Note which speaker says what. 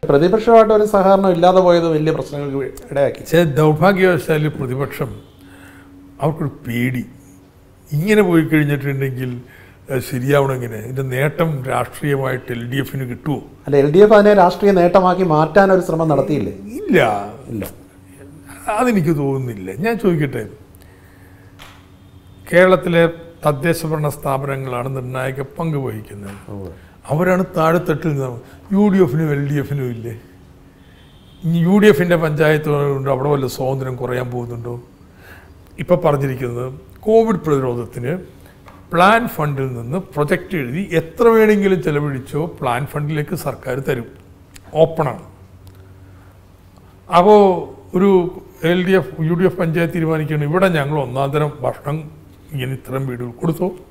Speaker 1: പ്രതിപക്ഷമായിട്ട് ഒരു സഹകരണം ഇല്ലാതെ പോയത് വലിയ പ്രശ്നങ്ങൾക്ക് ഇടയാക്കി
Speaker 2: പക്ഷേ ദൗർഭാഗ്യവശാൽ പ്രതിപക്ഷം അവർക്കൊരു പേടി ഇങ്ങനെ പോയി കഴിഞ്ഞിട്ടുണ്ടെങ്കിൽ അത് ശരിയാവണം എങ്ങനെ ഇതിൻ്റെ നേട്ടം രാഷ്ട്രീയമായിട്ട് എൽ ഡി എഫിന് കിട്ടുമോ
Speaker 1: അല്ല എൽ ഡി എഫ് അതിനെ രാഷ്ട്രീയ നേട്ടമാക്കി മാറ്റാൻ ഒരു ശ്രമം നടത്തിയില്ലേ
Speaker 2: ഇല്ല
Speaker 1: ഇല്ല
Speaker 2: അതെനിക്ക് തോന്നുന്നില്ല ഞാൻ ചോദിക്കട്ടെ കേരളത്തിലെ തദ്ദേശ ഭരണ സ്ഥാപനങ്ങളാണ് നിർണായക പങ്ക് വഹിക്കുന്നത് അവരാണ് താഴെത്തട്ടിൽ നിന്ന് യു ഡി എഫിനും എൽ ഡി എഫിനും ഇല്ലേ ഇനി യു ഡി എഫിൻ്റെ പഞ്ചായത്ത് കൊണ്ട് അവിടെ വല്ല സ്വാതന്ത്ര്യം കുറയാൻ പോകുന്നുണ്ടോ ഇപ്പോൾ പറഞ്ഞിരിക്കുന്നത് കോവിഡ് പ്രതിരോധത്തിന് പ്ലാൻ ഫണ്ടിൽ നിന്ന് പ്രൊജക്റ്റ് എഴുതി എത്ര വേണമെങ്കിലും ചെലവഴിച്ചോ പ്ലാൻ ഫണ്ടിലേക്ക് സർക്കാർ തരും ഓപ്പണാണ് അപ്പോൾ ഒരു L D F U D F panchayat തീരുമാനിക്കുകയാണ് ഇവിടെ ഞങ്ങൾ ഒന്നാം തരം ഭക്ഷണം ഇങ്ങനെ ഇത്തരം വീടുകൾ കൊടുത്തു